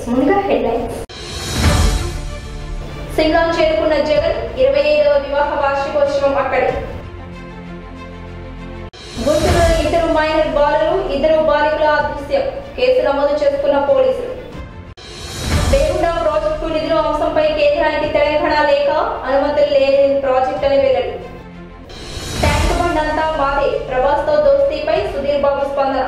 ముందుగా హెడ్లైన్స్ సిమ్లా చేరుకున్న జగన్ ఇరవై ఐదవ వివాహ వార్షికోత్సవం అక్కడే గుంటూరులో ఇద్దరు మైనర్ బాలురు ఇద్దరు బాలికల అదృశ్యం కేసు నమోదు చేసుకున్న పోలీసులు రేగుండా ప్రాజెక్టు నిధుల అంశంపై కేంద్రానికి తెలంగాణ లేక అనుమతులు లేని ప్రాజెక్టు అని వెల్లడి ట్యాంక్ బండ్ అంతా మాదే ప్రభాస్ తో దోస్తీపై సుధీర్ బాబు స్పందన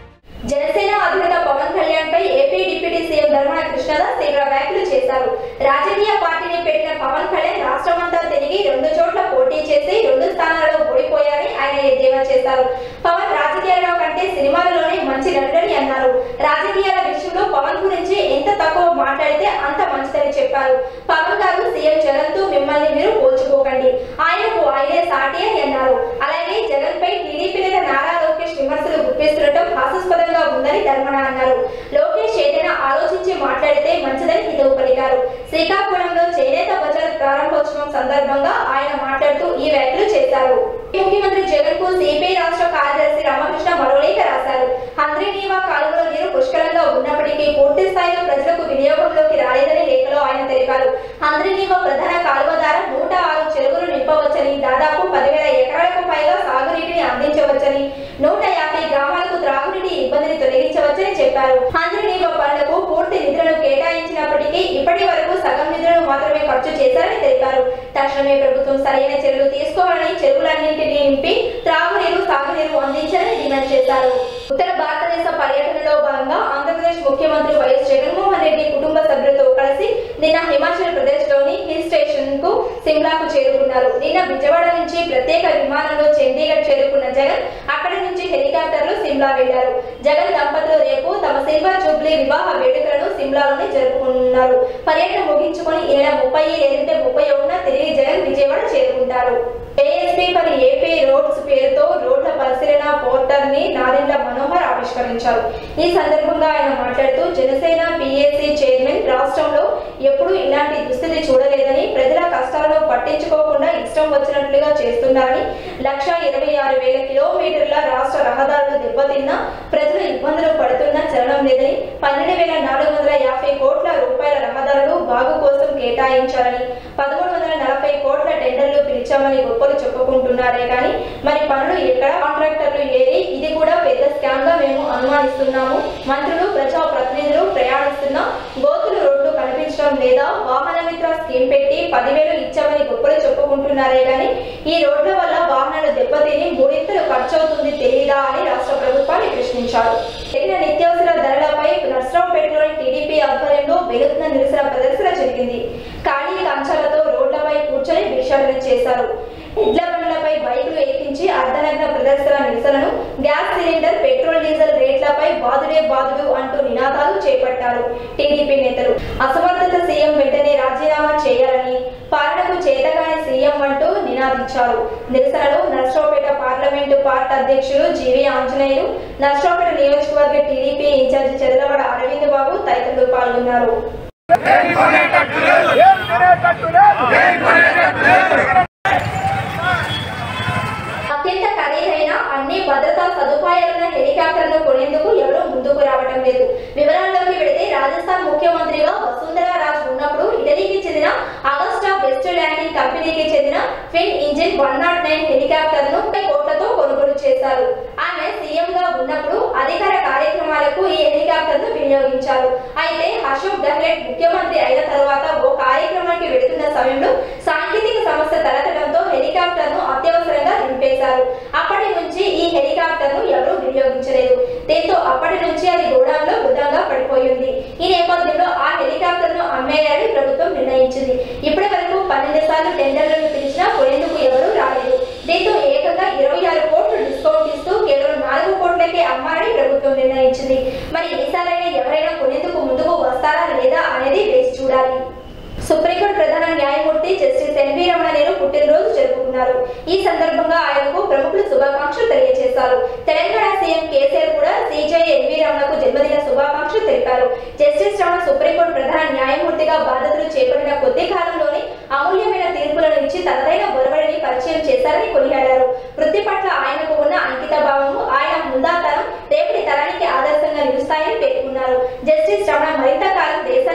జనసేన అధినేత పవన్ కళ్యాణ్ పై AP deputy CM Dharmana Krishnadas తీవ్ర వ్యాఖ్యలు చేశారు రాజకీయ పార్టీని పెట్టిన పవన్ కళ్యాణ్ రాష్ట్రమంతా తిరిగి రెండు చోట్ల పోటీ చేసి రెండు స్థానాలలో ఓడిపోయారని ఆయన ఎద్దేవా చేశారు పవన్ రాజకీయాల్లో కంటే సినిమాలలోనే మంచి నటుడని అన్నారు రాజకీయాల విషయంలో పవన్ గురించి ఎంత తక్కువ మాట్లాడితే అంత మంచిదని చెప్పారు పవన్ గారు సీఎం జగన్ తో మిమ్మల్ని మీరు పోల్చుకోకండి ఆయనకు ఆయనే సాటి అని అన్నారు అలాగే జగన్ పై టీడీపీ నేత నారా లోకేష్ విమర్శలు గుప్పిస్తుండటం హాస్యాస్పదంగా ఉందని ధర్మన అన్నారు లోకేష్ ఏదైనా ఆలోచించి మాట్లాడితే మంచిదని హితవు పలికారు శ్రీకాకుళంలో చేనేత బజార్ ప్రారంభోత్సవం సందర్భంగా ఆయన మాట్లాడుతూ ఈ వ్యాఖ్యలు చేశారు ముఖ్యమంత్రి జగన్ కు సిపిఐ రాష్ట్ర కార్యదర్శి రామకృష్ణ మరో లేఖ రాశారు హంద్రీనీవా కాలువలో నీరు పుష్కలంగా ఉన్నప్పటికీ పూర్తి స్థాయిలో ప్రజలకు వినియోగంలోకి రాలేదని లేఖలో ఆయన తెలిపారు హంద్రీనీవా ప్రధాన కాలువ ద్వారా నూట ఆరు చెరువులు నింపవచ్చని దాదాపు పదివేల ఎకరాలకు పైగా సాగునీటిని అందించవచ్చని నూట యాభై గ్రామాలకు త్రాగునీటి ఇబ్బందిని తొలగించవచ్చని చెప్పారు హంద్రీనీవా పనులకు పూర్తి నిధులను కేటాయించినప్పటికీ ఇప్పటి వరకు సగం నిధులను మాత్రమే ఖర్చు చేశారని తెలిపారు తక్షణమే ప్రభుత్వం సరైన చర్యలు తీసుకోవాలని చెరువులన్నింటినీ నింపి త్రాగునీరు సాగునీరు అందించాలని డిమాండ్ చేశారు ఉత్తర భారతదేశ పర్యటనలో భాగంగా ఆంధ్రప్రదేశ్ ముఖ్యమంత్రి వైఎస్ జగన్మోహన్ రెడ్డి కుటుంబ సభ్యులతో కలిసి నిన్న హిమాచల్ ప్రదేశ్ లోని హిల్ స్టేషన్ కు సిమ్లాకు చేరుకున్నారు నిన్న విజయవాడ నుంచి ప్రత్యేక విమానంలో చండీగఢ్ చేరుకున్న జగన్ అక్కడి నుంచి హెలికాప్టర్ లో సిమ్లా వెళ్లారు జగన్ దంపతులు రేపు తమ సిల్వర్ జూబ్లీ వివాహ వేడుకలను సిమ్లాలోనే జరుపుకున్నారు పర్యటన ముగించుకొని ఈ నెల ముప్పై లేదంటే ముప్పై ఒకటిన తిరిగి జగన్ విజయవాడ చేరుకుంటారు ఏఎస్పీ పని ఏపీ రోడ్స్ పేరుతో రోడ్ల పరిశీలన పోర్టల్ ని నాదెండ్ల మనోహర్ ఆవిష్కరించారు ఈ సందర్భంగా ఆయన మాట్లాడుతూ జనసేన పిఎస్సి చైర్మన్ రాష్ట్రంలో ఎప్పుడూ ఇలాంటి దుస్థితి చూడలేదని ప్రజల కష్టాలను పట్టించుకోకుండా ఇష్టం వచ్చినట్లుగా చేస్తున్నారని లక్ష ఇరవై ఆరు వేల కిలోమీటర్ల రాష్ట్ర రహదారులు దెబ్బతిన్నా ప్రజలు ఇబ్బందులు పడుతున్నా చలనం లేదని పన్నెండు వేల నాలుగు వందల యాభై కోట్ల రూపాయల రహదారులు బాగు కోసం కేటాయించాలని పదమూడు వందల నలభై కోట్ల టెండర్లు పిలిచామని గొప్పలు చెప్పుకుంటున్నారే కానీ మరి పనులు ఎక్కడ కాంట్రాక్టర్లు ఏరి ఇది కూడా పెద్ద స్కామ్ గా మేము అనుమానిస్తున్నాము మంత్రులు ప్రజా ప్రతినిధులు ప్రయాణిస్తున్న గోతులు రోడ్లు కనిపించడం లేదా వాహన మిత్ర స్కీమ్ పెట్టి పదివేలు ఇచ్చామని గొప్పలు చెప్పుకుంటున్నారే కానీ ఈ రోడ్ల వల్ల వాహనాలు దెబ్బతిని మూడింతలు ఖర్చు అవుతుంది తెలియదా అని రాష్ట్ర ప్రభుత్వాన్ని ప్రశ్నించారు పెరిగిన నిత్యావసర ధరలపై నర్సరావుపేటలోని టీడీపీ ఆధ్వర్యంలో వెలుగుతున్న నిరసన ప్రదర్శన జరిగింది ఖాళీ కంచాలతో రోడ్లపై కూర్చొని భిక్షాటన చేశారు ఎడ్ల బండ్లపై బైకులు ఎక్కించి అర్ధనగ్న ప్రదర్శన నిరసనను గ్యాస్ సిలిండర్ పెట్రోల్ డీజిల్ రేట్లపై బాదుడే బాదుడు అంటూ నినాదాలు చేపట్టారు టీడీపీ నేతలు అసమర్థత సీఎం వెంటనే రాజీనామా చేయాలని పాలనకు చేతగాని సీఎం అంటూ నినాదించారు నిరసనలో నర్సరావుపేట పార్లమెంటు పార్టీ అధ్యక్షులు జీవి ఆంజనేయులు నర్సరావుపేట నియోజకవర్గ టీడీపీ ఇన్ఛార్జి చంద్రవడ అరవింద్ బాబు తదితరులు పాల్గొన్నారు అత్యంత ఖరీదైన అన్ని భద్రతా సదుపాయాలున్న హెలికాప్టర్ను కొనేందుకు ఎవరూ ముందుకు రావడం లేదు వివరాల్లోకి వెళితే రాజస్థాన్ ముఖ్యమంత్రిగా వసుంధరా రాజ్ ఉన్నప్పుడు ఇటలీకి చెందిన అగస్టా బెస్ట్ ల్యాండింగ్ కంపెనీకి చెందిన twin engine one nought nine helicopter ను కోట్లతో కొనుగోలు చేశారు ఆమె సీఎం గా ఉన్నప్పుడు అధికార కార్యక్రమాలకు ఈ హెలికాప్టర్ ను వినియోగించారు అయితే అశోక్ గెహ్లోట్ ముఖ్యమంత్రి అయిన తర్వాత ఓ కార్యక్రమానికి వెళుతున్న సమయంలో సాంకేతిక సమస్య తలెత్తడంతో హెలికాప్టర్ ను అత్యవసరంగా నింపేశారు అప్పటి నుంచి ఈ హెలికాప్టర్ ను ఎవరూ వినియోగించలేదు దీంతో అప్పటి నుంచి అది గోడాంలో వృధాగా పడిపోయింది ఈ నేపథ్యంలో ఆ హెలికాప్టర్ ను అమ్మేయాలని ప్రభుత్వం నిర్ణయించింది ఇప్పటి వరకు పన్నెండు సార్లు టెండర్లను పిలిచినా కొనేందుకు ఎవరూ రాలేదు దీంతో ఏకంగా ఇరవై ఆరు కోట్లు డిస్కౌంట్ ఇస్తూ కేవలం నాలుగు కోట్లకే అమ్మాలని ప్రభుత్వం నిర్ణయించింది మరి ఈసారైనా ఎవరైనా కొనేందుకు ముందుకు వస్తారా లేదా అనేది వేచి చూడాలి సుప్రీంకోర్టు ప్రధాన న్యాయమూర్తి జస్టిస్ ఎన్వి రమణనేరు పుట్టినరోజు జరుపుకున్నారు ఈ సందర్భంగా ఆయనకు ప్రముఖులు శుభాకాంక్షలు తెలియజేశారు తెలంగాణ సీఎం కేసీఆర్ కూడా సీజై ఎన్వి రమణకు జన్మదిన శుభాకాంక్షలు తెలిపారు జస్టిస్ రమణ సుప్రీంకోర్టు ప్రధాన న్యాయమూర్తిగా బాధ్యతలు చేపట్టిన కొద్ది కాలంలోనే అమూల్యమైన తీర్పులను ఇచ్చి తనదైన ఒరవడిని పరిచయం చేశారని కొనియాడారు వృత్తి పట్ల ఆయనకు ఉన్న అంకిత భావము ఆయన ముందాతనం రేపటి తరానికి ఆదర్శంగా నిలుస్తాయని పేర్కొన్నారు జస్టిస్ రమణ మరింత కాలం దేశ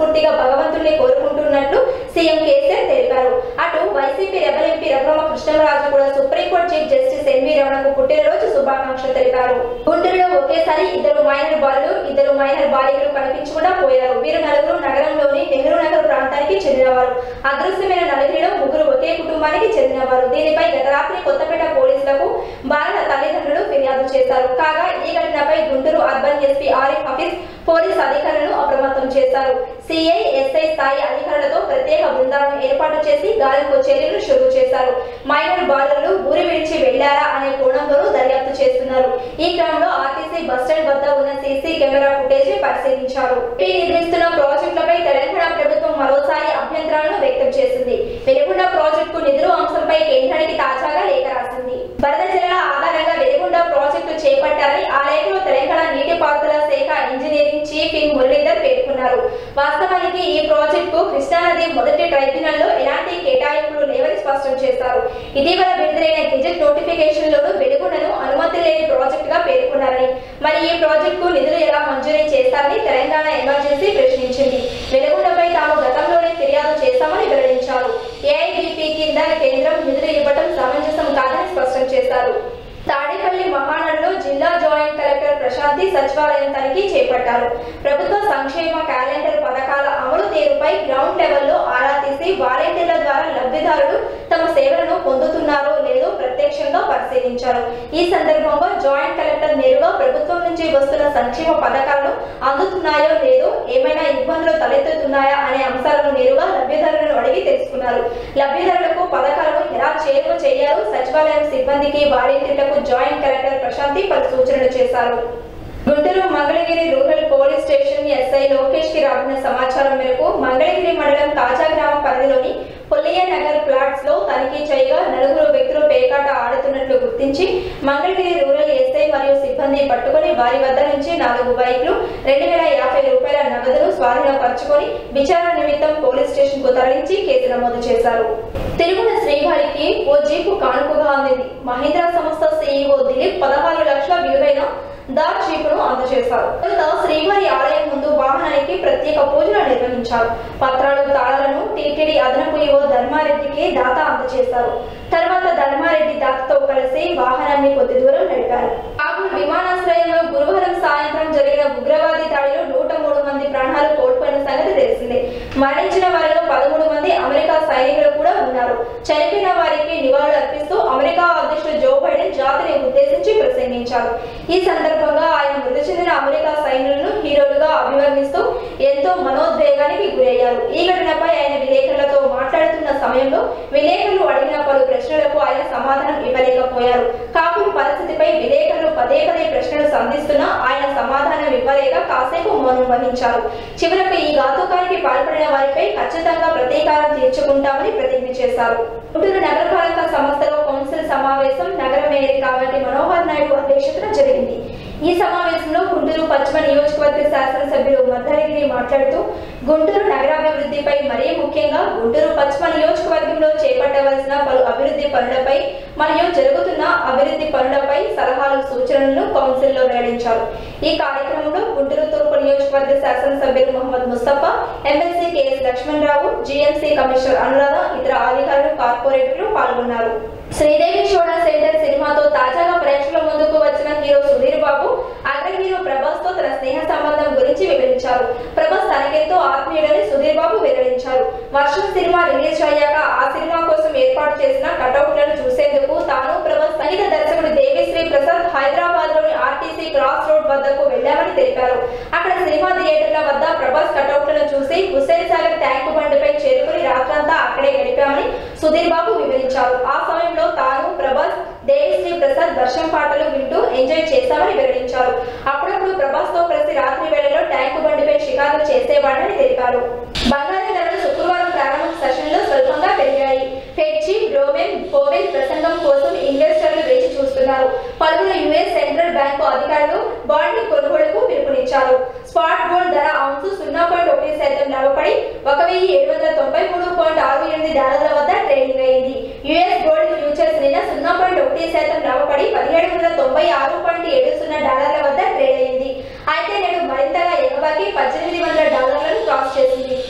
మనస్ఫూర్తిగా భగవంతుణ్ణి కోరుకుంటున్నట్లు సీఎం కేసీఆర్ తెలిపారు అటు YCP rebel MP Raghurama Krishnaraju కూడా సుప్రీంకోర్టు చీఫ్ జస్టిస్ ఎన్వీ రమణకు పుట్టినరోజు శుభాకాంక్షలు తెలిపారు గుంటూరులో ఒకేసారి ఇద్దరు మైనర్ బాలులు ఇద్దరు మైనర్ బాలికలు కనిపించకుండా పోయారు వీరు నలుగురు నగరంలోని నెహ్రూ నగర్ ప్రాంతానికి చెందినవారు అదృశ్యమైన నలుగురిలో ముగ్గురు ఒకే కుటుంబానికి చెందినవారు దీనిపై గత రాత్రి కొత్తపేట పోలీసులకు బాలల తల్లిదండ్రులు ఫిర్యాదు చేశారు కాగా ఈ ఘటనపై Guntur urban SP Arif Hafeez police అధికారులను అప్రమత్తం చేశారు సిఐ ఎస్ఐ స్థాయి అధికారులతో ప్రత్యేక బృందాలను ఏర్పాటు చేసి గాలింపు చర్యలు షురూ చేశారు మైనర్ బాలురు ఊరి విడిచి వెళ్లారా అనే కోణంలోనూ దర్యాప్తు చేస్తున్నారు ఈ క్రమంలో ఆర్టీసీ బస్టాండ్ వద్ద ఉన్న సీసీ కెమెరా ఫుటేజ్ ని పరిశీలించారు ఈ నిర్మిస్తున్న ప్రాజెక్టులపై తెలంగాణ ప్రభుత్వం మరోసారి అభ్యంతరాలను వ్యక్తం చేసింది వెలుగుండ ప్రాజెక్టు నిధులు అంశంపై కేంద్రానికి తాజాగా లేఖ రాసింది వరద జలాల ఆధారంగా వెలుగుండ ప్రాజెక్టు చేపట్టారని ఆ లేఖలో తెలంగాణ నీటిపారుదల శాఖ ఇంజనీరింగ్ చీఫ్ ఇన్ మురళీధర్ పేర్కొన్నారు వాస్తవానికి ఈ ప్రాజెక్టు కృష్ణానది మొదటి ట్రైబ్యునల్లో ఎలాంటి కేటాయింపులు లేవని స్పష్టం చేశారు ఇటీవల విడుదలైన గెజెట్ నోటిఫికేషన్లోనూ వెలుగుండను అనుమతి లేని ప్రాజెక్టుగా పేర్కొన్నారని మరి ఈ ప్రాజెక్టుకు నిధులు ఎలా మంజూరీ చేస్తారని తెలంగాణ ఎమర్జెన్సీ ప్రశ్నించింది వెలుగుండపై తాము గతంలోనే ఫిర్యాదు చేశామని వెల్లడించారు ఏఐబీపీ కింద కేంద్రం నిధులు ఇవ్వడం సమంజసం కాదని స్పష్టం చేశారు తాడేపల్లి మహానగరంలో జిల్లా జాయింట్ కలెక్టర్ ప్రశాంతి సచివాలయం తనిఖీ చేపట్టారు ప్రభుత్వ సంక్షేమ క్యాలెండర్ పథకాల అమలు తీరుపై గ్రౌండ్ లెవెల్లో ఆరా తీసి వాలంటీర్ల ద్వారా లబ్ధిదారులు తమ సేవలను పొందుతున్నారో లేదో ప్రత్యక్షంగా పరిశీలించారు ఈ సందర్భంగా జాయింట్ కలెక్టర్ నేరుగా ప్రభుత్వం నుంచి వస్తున్న సంక్షేమ పథకాలను అందుతున్నాయో లేదో ఏమైనా ఇబ్బందులు తలెత్తుతున్నాయా అనే అంశాలను నేరుగా లబ్ధిదారులను అడిగి తెలుసుకున్నారు లబ్ధిదారులకు పథకాలను ఎలా చేరువ చేయాలో సచివాలయం సిబ్బందికి వాలంటీర్లకు జాయింట్ కలెక్టర్ ప్రశాంతి పలు సూచనలు చేశారు Guntur Mangalagiri rural police station SI Lokesh కి రాబడిన సమాచారం మేరకు మంగళగిరి మండలం తాజా గ్రామ పరిధిలోని పొల్లయ్య నగర్ ఫ్లాట్స్ లో తనిఖీ చేయగా నలుగురు వ్యక్తులు పేకాట ఆడుతున్నట్లు గుర్తించి మంగళగిరి రూరల్ ఎస్ఐ మరియు సిబ్బంది పట్టుకొని వారి వద్ద నుంచి నాలుగు బైక్లు రెండు వేల యాభై రూపాయల నగదును స్వాధీనపరచుకొని విచారణ నిమిత్తం పోలీస్ స్టేషన్ కు తరలించి కేసు నమోదు చేశారు తిరుమల శ్రీవారికి ఓ జీపు కానుకగా అందింది మహీంద్రా సంస్థ సీఈఓ దిలీప్ పదహారు లక్షల విలువైన దార్ జీపును అందజేశారు తొలుత శ్రీవారి ఆలయం ముందు వాహనానికి ప్రత్యేక పూజలు నిర్వహించారు పత్రాలు తాళాలను టీటీడీ అదనపు ఈవో ధర్మారెడ్డికి దాత అందజేశారు తర్వాత ధర్మారెడ్డి దాతతో కలిసి వాహనాన్ని కొద్ది దూరం నడిపారు కాబూల్ విమానాశ్రయంలో గురువారం సాయంత్రం జరిగిన ఉగ్రవాది దాడిలో నూట మూడు మంది ప్రాణాలు కోల్పోయిన సంగతి తెలిసిందే మరణించిన వారిలో పదమూడు మంది అమెరికా సైనికులు కూడా ఉన్నారు చనిపోయిన వారికి నివాళులు అర్పిస్తూ అమెరికా అధ్యక్షుడు జో బైడెన్ జాతిని ఉద్దేశించి ప్రసంగించారు ఈ సందర్భంగా ఆయన మృతి చెందిన అమెరికా సైనికులను హీరోలుగా అభివర్ణిస్తూ ఎంతో మనోద్వేగానికి గురయ్యారు ఈ ఘటనపై ఆయన విలేకరులతో మాట్లాడుతున్న సమయంలో విలేకరులు అడిగిన పలు ప్రశ్నలకు ఆయన సమాధానం ఇవ్వలేకపోయారు కాబూల్ పరిస్థితిపై విలేకరులు పదే పదే ప్రశ్నలు సంధిస్తున్నా ఆయన సమాధానం ఇవ్వలేక కాసేపు మౌనం వహించారు చివరకు ఈ ఘాతుకానికి పాల్పడిన వారిపై ఖచ్చితంగా ప్రతీకారం తీర్చుకుంటామని ప్రతిజ్ఞ చేశారు గుంటూరు నగరపాలక సంస్థలో కౌన్సిల్ సమావేశం నగర మేయర్ కాబట్టి మనోహర్ నాయుడు అధ్యక్షతన జరిగింది ఈ సమావేశంలో గుంటూరు పశ్చిమ నియోజకవర్గ శాసనసభ్యులు మద్దారిగిరి మాట్లాడుతూ గుంటూరు నగరాభివృద్ధిపై మరీ ముఖ్యంగా గుంటూరు పశ్చిమ నియోజకవర్గంలో చేపట్టవలసిన పలు అభివృద్ధి పనులపై మరియు జరుగుతున్న అభివృద్ధి పనులపై సలహాలు సూచనలను కౌన్సిల్లో వెల్లడించారు ఈ కార్యక్రమంలో గుంటూరు తూర్పు నియోజకవర్గ శాసనసభ్యులు Mohammed Mustafa MLC KS Lakshmanarao GMC commissioner Anuradha ఇతర అధికారులు కార్పొరేటర్లు పాల్గొన్నారు శ్రీదేవి షోడా సెంటర్ సినిమాతో తాజాగా ప్రేక్షకుల ముందుకు వచ్చిన హీరో సుధీర్ బాబు అగ్ర హీరో ప్రభాస్ తో తన స్నేహ సంబంధం గురించి వివరించారు ప్రభాస్ తనకెంతో ఆత్మీయుడని సుధీర్ బాబు వెల్లడించారు వర్షం సినిమా రిలీజ్ అయ్యాక ఆ సినిమా కోసం ఏర్పాటు చేసిన కటౌట్లను చూసేందుకు తాను ప్రభాస్ సంగీత దర్శకుడు దేవిశ్రీ ప్రసాద్ హైదరాబాద్ లోని ఆర్టీసీ క్రాస్ రోడ్ వద్దకు వెళ్లామని తెలిపారు అక్కడ సినిమా థియేటర్ల వద్ద ప్రభాస్ కటౌట్లను చూసి హుస్సేన్ సాగర్ ట్యాంక్ బండిపై చేరుకుని రాత్రంతా అక్కడే గడిపామని సుధీర్ బాబు వివరించారు ఆ సమయంలో తాను ప్రభాస్ దేవిశ్రీ ప్రసాద్ వర్షం పాటలు వింటూ ఎంజాయ్ చేశామని వెల్లడించారు అప్పుడప్పుడు ప్రభాస్ తో కలిసి రాత్రి వేళలో ట్యాంక్ బండిపై షికారు చేసేవాడని తెలిపారు బంగారం ధరలు శుక్రవారం ప్రారంభ సెషన్లో స్వల్పంగా పెరిగాయి ఫెడ్చి బ్రోమెన్ కోవెల్ ప్రసంగం కోసం ఇన్వెస్టర్లు వేచి చూస్తున్నారు పలువురు యుఎస్ సెంట్రల్ బ్యాంకు అధికారులు బాండ్ కొనుగోలుకు పిలుపునిచ్చారు స్పాట్ గోల్డ్ ధర ఔన్సు సున్నా పాయింట్ ఒకటి శాతం లాభపడి ఒక వెయ్యి ఏడు వందల తొంభై మూడు పాయింట్ ఆరు ఎనిమిది డాలర్ల వద్ద ట్రేడింగ్ అయింది యుఎస్ గోల్డ్ ఫ్యూచర్స్ నిన్న సున్నా పాయింట్ ఒకటి శాతం లాభపడి పదిహేడు వందల తొంభై ఆరు పాయింట్ ఏడు సున్నా డాలర్ల వద్ద ట్రేడ్ అయింది అయితే నేడు మరింతగా ఎగబాకి పద్దెనిమిది వందల డాలర్లను క్రాస్ చేసింది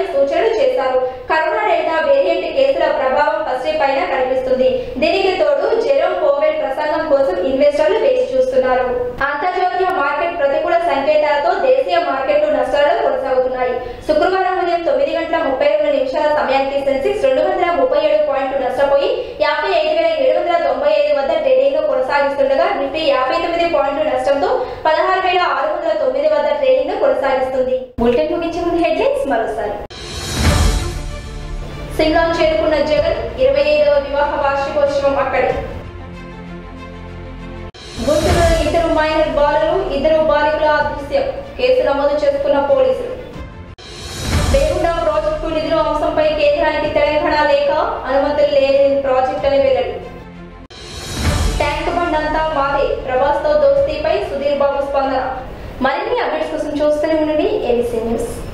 సూచనలు చేశారు కరోనా డెల్టా వేరియంట్ కేసుల ప్రభావం పసిడి పైన కనిపిస్తుంది దీనికి తోడు జెరోమ్ కోవెల్ ప్రసంగం కోసం ఇన్వెస్టర్లు వేచి చూస్తున్నారు అంతర్జాతీయ మార్కెట్ ప్రతికూల సంకేతాలతో దేశీయ మార్కెట్లు నష్టాలు కొనసాగుతున్నాయి శుక్రవారం ఉదయం తొమ్మిది గంటల ముప్పై రెండు నిమిషాల సమయానికి సెన్సెక్స్ రెండు వందల ముప్పై ఏడు పాయింట్లు నష్టపోయి యాభై ఐదు వేల ఏడు వందల తొంభై ఐదు వద్ద ట్రేడింగ్ కొనసాగిస్తుండగా నిఫ్టీ యాభై తొమ్మిది పాయింట్లు నష్టంతో పదహారు వేల ఆరు వందల తొమ్మిది వద్ద ట్రేడింగ్ కొనసాగిస్తుంది బులెటిన్ ముగించే ముందు హెడ్లైన్స్ మరోసారి సింగాం చేరుకున్న జగన్ ఇరవై ఐదవ వివాహ వార్షికోత్సవం అక్కడే గుంటూరులో ఇద్దరు మైనర్ బాలురు ఇద్దరు బాలికల అదృశ్యం కేసు నమోదు చేసుకున్న పోలీసులు లేకుండా ప్రాజెక్టు నిధుల అంశంపై కేంద్రానికి తెలంగాణ లేక అనుమతులు లేని ప్రాజెక్ట్ అని వెల్లడి ట్యాంక్ బండ్ అంతా మాదే ప్రభాస్తో దోస్తీపై సుధీర్ బాబు స్పందన మరిన్ని అప్డేట్స్ కోసం చూస్తూనే ఉండండి ఏబీసీ న్యూస్